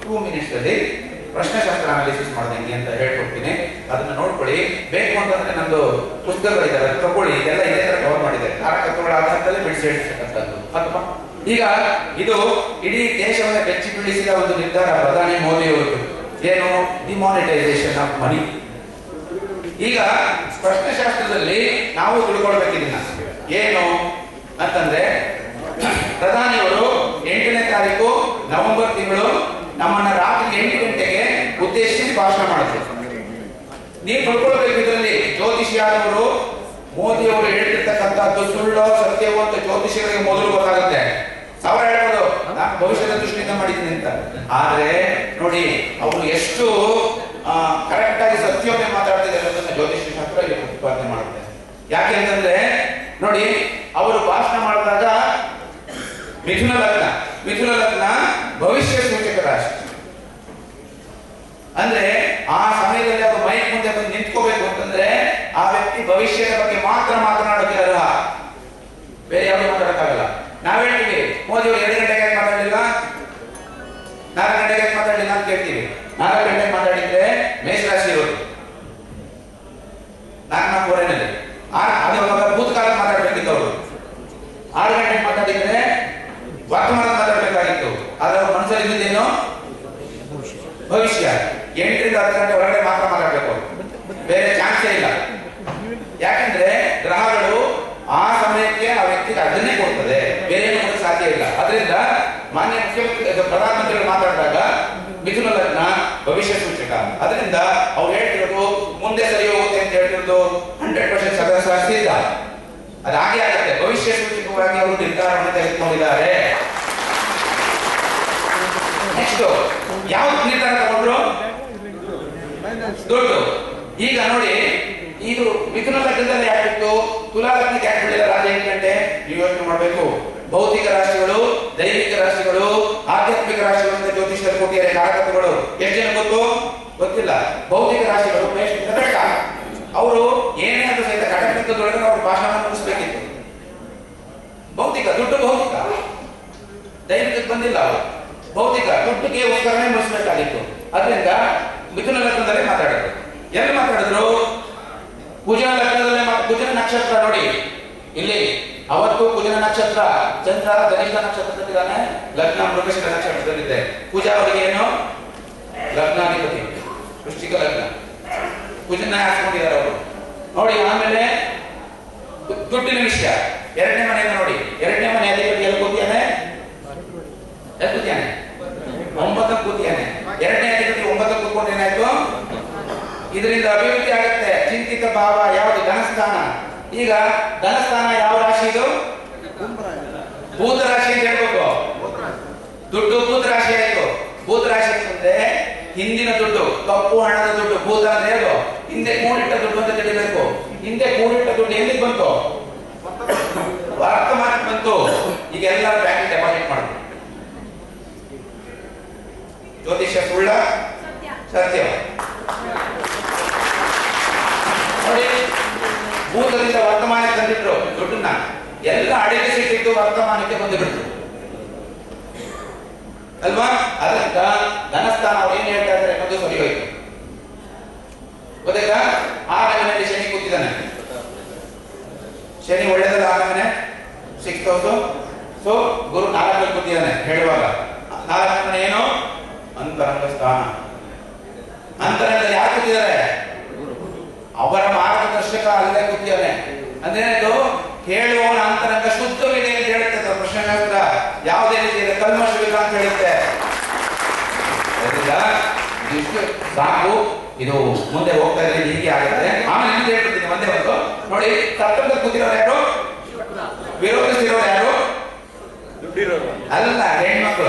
Two minutes ಅಲ್ಲಿ ಪ್ರಶ್ನೆಶಾಸ್ತ್ರ analysis ಮಾಡೋದು ಹೆಂಗೆ ಅಂತ ಹೇಳ್ಕೊಡ್ತೀನಿ ಅದನ್ನ ನೋಡ್ಕೊಳ್ಳಿ ಬೇಕು ಅಂತಂದ್ರೆ ನಂದು ಪುಸ್ತಕಗಳಿದ್ದಾವೆ ಅದು ತಗೊಳ್ಳಿ ಇದೆಲ್ಲ ಇದೇ ತರ ಕವರ್ ಮಾಡಿದೆ ಕಾರಕತ್ವಗಳ ಆಧಾರದಲ್ಲಿ ಬಿಡಿಸಿ ಹೇಳ್ತಕ್ಕಂಥದ್ದು ಅಥವಾ ಈಗ ಇದು ಇಡೀ ದೇಶವನ್ನ ಬೆಚ್ಚಿ ಬೀಳಿಸಿದ ಒಂದು ನಿರ್ಧಾರ ಪ್ರಧಾನಿ ಮೋದಿ ಅವರದ್ದು ಏನು ಡಿಮಾನಿಟೈಸೇಷನ್ ಆಫ್ ಮನಿ ಈಗ ಪ್ರಶ್ನೆಶಾಸ್ತ್ರದಲ್ಲಿ ನಾವು ತಿಳ್ಕೊಳ್ಬೇಕು ಇದನ್ನ ಏನು ಅಂತಂದ್ರೆ ಪ್ರಧಾನಿಯವರು ಎಂಟನೇ ತಾರೀಕು ನವೆಂಬರ್ ತಿಂಗಳು ನಮ್ಮನ್ನ ರಾತ್ರಿ ಎಂಟು ಗಂಟೆಗೆ ಉದ್ದೇಶಿಸಿ ಭಾಷಣ ಮಾಡಿದ್ರು ನೀವು ತಿಳ್ಕೊಳ್ಬೇಕು ಇದರಲ್ಲಿ ಜ್ಯೋತಿಷಿಯಾದವರು ಮೋದಿ ಅವರು ಹೇಳ್ತಿರ್ತಕ್ಕಂಥದ್ದು ಸುಳ್ಳು ಸತ್ಯವೋ ಅಂತ ಜ್ಯೋತಿಷಿಗಳಿಗೆ ಮೊದಲು ಗೊತ್ತಾಗುತ್ತೆ ಸಾವಿರ ಹೇಳ್ಬೋದು ನಾನು ಭವಿಷ್ಯದ ದೃಷ್ಟಿಯಿಂದ ಮಾಡಿದ್ದೀನಿ ಅಂತ ಆದ್ರೆ ನೋಡಿ ಅವರು ಎಷ್ಟು ಕರೆಕ್ಟ್ ಆಗಿ ಸತ್ಯವನ್ನೇ ಮಾತಾಡ್ತಿದ್ದಾರೆ ಅನ್ನೋದನ್ನ ಜ್ಯೋತಿಷ ಶಾಸ್ತ್ರ ಇಲ್ಲಿ ಪ್ರತಿಪಾದನೆ ಮಾಡುತ್ತೆ ಯಾಕೆ ಅಂತಂದ್ರೆ ನೋಡಿ ಅವರು ಭಾಷಣ ಮಾಡಿದಾಗ ಮಿಥುನ ಲಗ್ನ ಮಿಥುನ ಲಗ್ನ ಭವಿಷ್ಯ ಸೂಚಕ ರಾಶಿ ಅಂದ್ರೆ ಆ ಸಮಯದಲ್ಲಿ ಅವರು ಮೈಕ್ ಮುಂದೆ ಬಂದು ನಿಂತ್ಕೋಬೇಕು ಅಂತಂದ್ರೆ ಆ ವ್ಯಕ್ತಿ ಭವಿಷ್ಯದ ಬಗ್ಗೆ ಮಾತ್ರ ಮಾತನಾಡೋಕೆ ಅರ್ಹ ಬೇರೆ ಯಾವುದು ಮಾತಾಡಕ್ಕಾಗಲ್ಲ ನಾವ್ ಹೇಳ್ತೀವಿ ಮೋದಿ ಅವರು ಎರಡು ಗಂಟೆಗೆ ಯಾಕೆ ಮಾತಾಡಲಿಲ್ಲ ನಾಲ್ಕು ಗಂಟೆಗೆ ಯಾಕೆ ಮಾತಾಡಲಿಲ್ಲ ಅಂತ ಕೇಳ್ತೀವಿ ನಾಲ್ಕು ಗಂಟೆಗೆ ಮಾತಾಡಿದ್ರೆ ಮೇಷರಾಶಿ ಇರೋದು ನಾಲ್ಕು ನಾಲ್ಕೂವರೆನಲ್ಲಿ ಅದು ಅವಾಗ ಭೂತಕಾಲ ಮಾತಾಡ್ಬೇಕಿತ್ತು ಅವರು ಆರು ಗಂಟೆಗೆ ಮಾತಾಡಿದ್ರೆ ವರ್ತಮಾನ ಮಾತಾಡ್ಬೇಕಾಗಿತ್ತು ಆದ್ರೆ ಅವ್ರ ಮನಸ್ಸಲ್ಲಿ ಇದ್ದಿದ್ದೇನು ಭವಿಷ್ಯ ಎಂಟರಿಂದ ಹತ್ತು ಗಂಟೆ ಒಳಗಡೆ ಮಾತ್ರ ಮಾತಾಡ್ಬೇಕು ಬೇರೆ ಚಾನ್ಸೇ ಇಲ್ಲ ಯಾಕಂದ್ರೆ ಗ್ರಹಗಳು ಆ ಸಮಯಕ್ಕೆ ಆ ವ್ಯಕ್ತಿಗೆ ಅದನ್ನೇ ಕೊಡ್ತದೆ ಬೇರೆ ಏನು ಕೊಡಕ್ಕೆ ಸಾಧ್ಯ ಇಲ್ಲ ಅದರಿಂದ ಮಾನ್ಯ ಮುಖ್ಯಮಂತ್ರಿ ಇದು ಪ್ರಧಾನಮಂತ್ರಿಗಳು ಮಾತಾಡಿದಾಗ ಮಿಥುನ ಲಗ್ನ ಭವಿಷ್ಯ ಸೂಚಕ ಅದರಿಂದ ಅವ್ರು ಹೇಳ್ತಿರೋದು ಮುಂದೆ ಸರಿ ಹೋಗುತ್ತೆ ಅಂತ ಹೇಳ್ತಿರೋದು ಹಂಡ್ರೆಡ್ ಪರ್ಸೆಂಟ್ ಸದಸ್ಯ ಸಿದ್ಧ ಅದು ಹಾಗೆ ಆಗುತ್ತೆ ಭವಿಷ್ಯ ಸೂಚಕವಾಗಿ ಅವರು ನಿರ್ಧಾರವನ್ನು ತೆಗೆದುಕೊಂಡಿದ್ದಾರೆ ನೆಕ್ಸ್ಟ್ ಯಾವ್ದು ನಿರ್ಧಾರ ತಗೊಂಡ್ರು ದುಡ್ಡು ಈಗ ನೋಡಿ ಇದು ಮಿಥುನ ಲಗ್ನದಲ್ಲಿ ಯಾಕಿತ್ತು ತುಲಾ ಲಗ್ನಕ್ಕೆ ಯಾಕೆ ಬಿಡಲಿಲ್ಲ ರಾಜ ಎಂಟು ಗಂಟೆ ನೀವು ಯೋಚನೆ ಮಾಡಬೇಕು ಭೌತಿಕ ರಾಶಿಗಳು ದೈವಿಕ ರಾಶಿಗಳು ಆಧ್ಯಾತ್ಮಿಕ ರಾಶಿಗಳು ಅಂತ ಜ್ಯೋತಿಷ್ಯರು ಕೊಟ್ಟಿದ್ದಾರೆ ಕಾರಕತ್ವಗಳು ಎಷ್ಟು ಜನ ಗೊತ್ತು ಗೊತ್ತಿಲ್ಲ ಭೌತಿಕ ರಾಶಿಗಳು ಮೇಷದಿಂದ ಬೆಟ್ಟ ಅವರು ಏನೇ ಆದ್ರೂ ಸಹಿತ ಕಟಕಟಕದೊಳಗೆ ಅವರು ಭಾಷಣ ಮುಗಿಸ್ಬೇಕಿತ್ತು ಭೌತಿಕ ದುಡ್ಡು ಭೌತಿಕ ದೈವಿಕಕ್ಕೆ ಬಂದಿಲ್ಲ ಅವರು ಭೌತಿಕ ದುಡ್ಡಿಗೆ ಉತ್ತರನೇ ಮುಗಿಸ್ಬೇಕಾಗಿತ್ತು ಅದರಿಂದ ಮಿಥುನ ಲಗ್ನದಲ್ಲೇ ಮಾತಾಡಿದ್ರು ಎಲ್ಲಿ ಮಾತಾಡಿದ್ರು ಕುಜನ ಲಗ್ನದಲ್ಲೇ ಮಾ- ಕುಜನ ನಕ್ಷತ್ರ ನೋಡಿ ಇಲ್ಲಿ ಅವತ್ತು ಕುಜನ ನಕ್ಷತ್ರ ಚಂದ್ರ ಗಣೇಶ ನಕ್ಷತ್ರದಲ್ಲಿದ್ದಾನೆ ಲಗ್ನ ಮೃಗಶಿರ ನಕ್ಷತ್ರದಲ್ಲಿದೆ ಕುಜ ಅವರಿಗೆ ಏನು ಲಗ್ನಾಧಿಪತಿ ವೃಶ್ಚಿಕ ಲಗ್ನ ಕುಜನ ಹಾಸ್ಕೊಂಡಿದ್ದಾರೆ ಅವರು ನೋಡಿ ಆಮೇಲೆ ದು- ದುಡ್ಡಿನ ವಿಷಯ ಎರಡನೇ ಮನೆಯಿಂದ ನೋಡಿ ಎರಡನೇ ಮನೆ ಅಧಿಪತಿ ಎಲ್ಲಿ ಕೂತಿಯಾನೆ ಎಲ್ಲಿ ಕೂತಿಯಾನೆ ಒಂಬತ್ತಕ್ಕೆ ಕೂತಿಯಾನೆ ಎರಡನೇ ಅಧಿಪತಿ ಒಂಬತ್ತಕ್ಕೆ ಕೂತ್ಕೊಂಡು ಏನಾಯ್ತು ಇದರಿಂದ ಅಭಿವೃದ್ಧಿ ಆಗುತ್ತೆ ಚಿಂತಿತ ಭಾವ ಯಾವುದು ಧನಸ್ಥಾನ ಈಗ ಧನಸ್ಥಾನ ಯಾವ ರಾಶಿ ಇದು ಭೂತ ರಾಶಿ ಅಂತ ಹೇಳ್ಬೇಕು ದುಡ್ಡು ಭೂತ ರಾಶಿ ಆಯ್ತು ಭೂತ ರಾಶಿ ಅಂತಂದ್ರೆ ಹಿಂದಿನ ದುಡ್ಡು ಕಪ್ಪು ಹಣದ ದುಡ್ಡು ಭೂತ ಅಂದ್ರೆ ಏನು ಹಿಂದೆ ಕೂಡಿಟ್ಟ ದುಡ್ಡು ಅಂತ ತಿಳಿಬೇಕು ಹಿಂದೆ ಕೂಡಿಟ್ಟ ದುಡ್ಡು ಎಲ್ಲಿಗೆ ಬಂತು ವರ್ತಮಾನಕ್ಕೆ ಬಂತು ಈಗ ಎಲ್ಲ ಬ್ಯಾಂಕ್ ಡೆಪಾಸಿಟ್ ಮಾಡುದು ಜ್ಯೋತಿಷ್ಯ ಸುಳ್ಳ ಸತ್ಯ ನೋಡಿ ಭೂತದಿಂದ ವರ್ತಮಾನಕ್ಕೆ ತಂದಿಟ್ರು ದುಡ್ಡನ್ನ ಎಲ್ಲ ಅಡಗಿಸಿಟ್ಟಿದ್ದು ವರ್ತಮಾನಕ್ಕೆ ಬಂದುಬಿಟ್ರು ಅಲ್ವಾ ಅದರಿಂದ ಧನಸ್ಥಾನ ಅವ್ರು ಏನ್ ಹೇಳ್ತಾ ಇದ್ದಾರೆ ಅನ್ನೋದು ಸರಿ ಹೋಯ್ತು ಗೊತ್ತಾಯ್ತಾ ಆರನೇ ಮನೆಯಲ್ಲಿ ಶನಿ ಕೂತಿದ್ದಾನೆ ಶನಿ ಒಳ್ಳೆದಲ್ಲ ಆರನೇ ಮನೆ ಸಿಕ್ಸ್ ಹೌಸು ಸೊ ಗುರು ನಾಲ್ಕಲ್ಲಿ ಕೂತಿದ್ದಾನೆ ಹೇಳುವಾಗ ನಾಲ್ಕನೇ ಮನೆ ಏನು ಅಂತರಂಗ ಸ್ಥಾನ ಅಂತರಂಗದಲ್ಲಿ ಯಾರು ಕೂತಿದ್ದಾರೆ ಅವರ ಮಾರ್ಗದರ್ಶಕ ಅಲ್ಲೇ ಕೂತಿದ್ದಾನೆ ಅಂದ್ರೇನಾಯ್ತು ಹೇಳುವವನ ಅಂತರಂಗ ಶುದ್ಧವಿದೆ ಅಂತ ಹೇಳುತ್ತೆ ಪ್ರಶ್ನೆಶಾಸ್ತ್ರ ಯಾವುದೇ ರೀತಿ ಇದೆ ಕಲ್ಮಶವಿಲ್ಲ ಅಂತ ಹೇಳುತ್ತೆ ಅದರಿಂದ ಇದಿಷ್ಟು ಸಾಕು ಇದು ಮುಂದೆ ಹೋಗ್ತಾ ಇದ್ರೆ ಹೀಗೆ ಆಗುತ್ತೆ ಆಮೇಲೆ ಇನ್ನೊಂದು ಹೇಳ್ಬಿಡ್ತೀನಿ ಒಂದೇ ಒಂದು ನೋಡಿ ಸಪ್ತಮದಲ್ಲಿ ಕೂತಿರೋರು ಯಾರು ವಿರೋಧಿಸಿರೋರು ಯಾರು ಅಲ್ಲ ಹೆಣ್ಮಕ್ಳು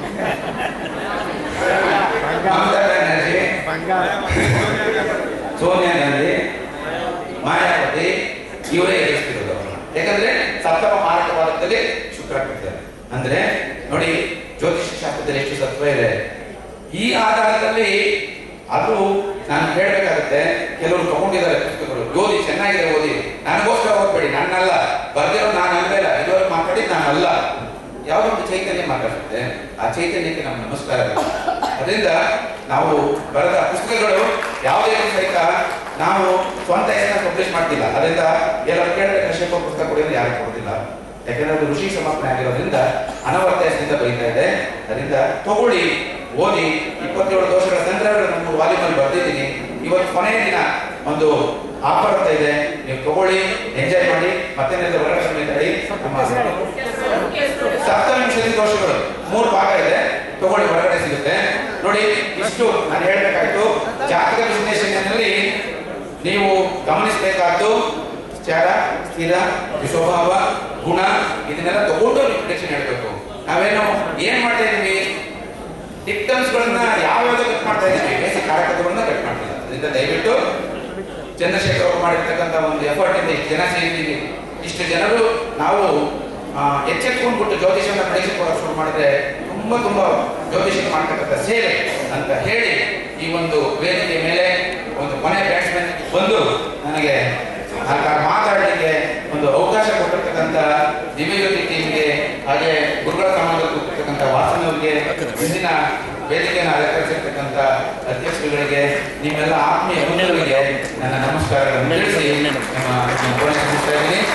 ಮಮತಾ ಬ್ಯಾನರ್ಜಿ ಸೋನಿಯಾ ಗಾಂಧಿ ಮಾಯಾವತಿ ಇವರೇ ಎದುರಿಸ್ತಿರೋದು ಅವ್ರನ್ನ. ಯಾಕಂದ್ರೆ ಸಪ್ತಮ ಮಾರಕವಾದದಲ್ಲಿ ಶುಕ್ರ ಕೂತಿದ್ದಾರೆ ಅಂದ್ರೆ ನೋಡಿ ಜ್ಯೋತಿಷ ಶಾಸ್ತ್ರದಲ್ಲಿ ಎಷ್ಟು ಸತ್ವ ಇದೆ ಈ ಆಧಾರದಲ್ಲಿ ಅದು ನಾನು ಹೇಳ್ಬೇಕಾಗುತ್ತೆ ಕೆಲವರು ತಗೊಂಡಿದ್ದಾರೆ ಪುಸ್ತಕಗಳು ಓದಿ ಚೆನ್ನಾಗಿದೆ ಓದಿ ನನಗೋಸ್ಕರ ಓದ್ಬೇಡಿ ನನ್ನಲ್ಲ ಬರ್ದಿರೋ ನಾನು ಅಲ್ವೇ ಇಲ್ಲ ಇದುವರೆಗೆ ಮಾತಾಡಿದ್ ನಾನಲ್ಲ ಯಾವುದೋ ಒಂದು ಚೈತನ್ಯ ಮಾತಾಡುತ್ತೆ ಆ ಚೈತನ್ಯಕ್ಕೆ ನಮ್ಮ ನಮಸ್ಕಾರ ಅದರಿಂದ ನಾವು ಬರೆದ ಪುಸ್ತಕಗಳು ಯಾವುದೇ ಒಂದು ಸಹಿತ ನಾವು ಸ್ವಂತ ಹೆಸರನ್ನ ಪಬ್ಲಿಷ್ ಮಾಡ್ತಿಲ್ಲ ಅದರಿಂದ ಎಲ್ಲರೂ ಕೇಳಿದ್ರೆ ಕಶ್ಯಪ ಪುಸ್ತಕ ಕೊಡಿದ್ರೆ ಯಾರು ಕೊಡೋದಿಲ್ಲ ಯಾಕಂದ್ರೆ ಅದು ಋಷಿ ಸಮರ್ಪಣೆ ಆಗಿರೋದ್ರಿಂದ ಅನವರ್ತ ಹೆಸರಿಂದ ಬರೀತಾ ಇದೆ ಅದರಿಂದ ತಗೊಳ್ಳಿ ಓದಿ ಇಪ್ಪತ್ತೇಳು ದೋಷಗಳ ತಂತ್ರಗಳನ್ನು ಮೂರು ವಾಲ್ಯೂಮಲ್ಲಿ ಬರ್ದಿದ್ದೀನಿ ಇವತ್ತು ಕೊನೆಯ ದಿನ ಒಂದು ಆಫರ್ ಅಂತ ಇದೆ ನೀವು ತಗೊಳ್ಳಿ ಎಂಜಾಯ್ ಮಾಡಿ ಮತ್ತೆ ಹೊರಗಡೆ ಬಂದಿದ್ದಾಡಿ ನಮ್ಮ ಸಪ್ತವಿಂಶತಿ ದೋಷಗಳು ಮೂರು ಭಾಗ ಇದೆ ತಗೊಳ್ಳಿ ಹೊರಗಡೆ ಸಿಗುತ್ತೆ ನೋಡಿ ಇಷ್ಟು ನಾನು ಹೇಳ್ಬೇಕಾಯ್ತು ಜಾತಕ ವಿಶ್ಲೇಷಣೆಯಲ್ಲಿ ನೀವು ಗಮನಿಸಬೇಕಾದ್ದು ಚಾರ ಸ್ಥಿರ ಸ್ವಭಾವ ಗುಣ ಇದನ್ನೆಲ್ಲ ತಗೊಂಡು ನೀವು ಪ್ರಿಡಿಕ್ಷನ್ ಹೇಳ್ಬೇಕು ನಾವೇನು ಏನ್ ಮಾಡ್ತಾ ಇದೀವಿ ಡಿಕ್ಟಮ್ಸ್ ಗಳನ್ನ ಯಾವ್ಯಾವ ಕಟ್ ಮಾಡ್ತಾ ಇದೀವಿ ಬೇಸಿಕ್ ಕಾರಕಗಳನ್ನ ಕಟ್ ಮಾಡ್ತಿಲ್ಲ ಅದರಿಂದ ದಯವಿಟ್ಟು ಚಂದ್ರಶೇಖರ್ ಅವರು ಮಾಡಿರ್ತಕ್ಕಂಥ ಒಂದು ಎಫರ್ಟ್ ಇಂದ ಇಷ್ಟು ಜನ ಸೇರಿದ್ದೀವಿ ಇಷ್ಟು ಜನರು ನಾವು ಆ, ಎಚ್ಚೆತ್ಕೊಂಡ್ಬಿಟ್ಟು ಜ್ಯೋತಿಷನ ಪಡಿಸಿಕೊಳ್ಳೋಕೆ ಶುರು ಮಾಡಿದ್ರೆ ತುಂಬಾ ತುಂಬಾ ಜ್ಯೋತಿಷ ಮಾಡ್ತಕ್ಕಂಥ ಸೇವೆ ಅಂತ ಹೇಳಿ ಈ ಒಂದು ವೇದಿಕೆ ಮೇಲೆ ಒಂದು ಕೊನೆ ಬ್ಯಾಟ್ಸ್ಮನ್ ಬಂದು ನನಗೆ ಆ ಕ- ಮಾತಾಡಲಿಕ್ಕೆ ಒಂದು ಅವಕಾಶ ಕೊಟ್ಟಿರ್ತಕ್ಕಂಥ ದಿವ್ಯಜ್ಯೋತಿ ಟೀಮ್ಗೆ ಹಾಗೆ ಗುರುಗಳ ಸಮಾಜದಲ್ಲಿ ಕೂತಿರ್ತಕ್ಕಂಥ ವಾಸನವರಿಗೆ ಇಂದಿನ ವೇದಿಕೆಯನ್ನು ಅಲಂಕರಿಸಿರ್ತಕ್ಕಂಥ ಅಧ್ಯಕ್ಷರುಗಳಿಗೆ ನಿಮ್ಮೆಲ್ಲ ಆತ್ಮೀಯ ಬಂಧುಗಳಿಗೆ ನನ್ನ ನಮಸ್ಕಾರಗಳನ್ನು ತಿಳಿಸಿ ನಮ್ಮ ನಮ್ಮ ಉಪನ್ಯಾಸ ಮುಗಿಸ್ತಾ ಇದ್ದೀನಿ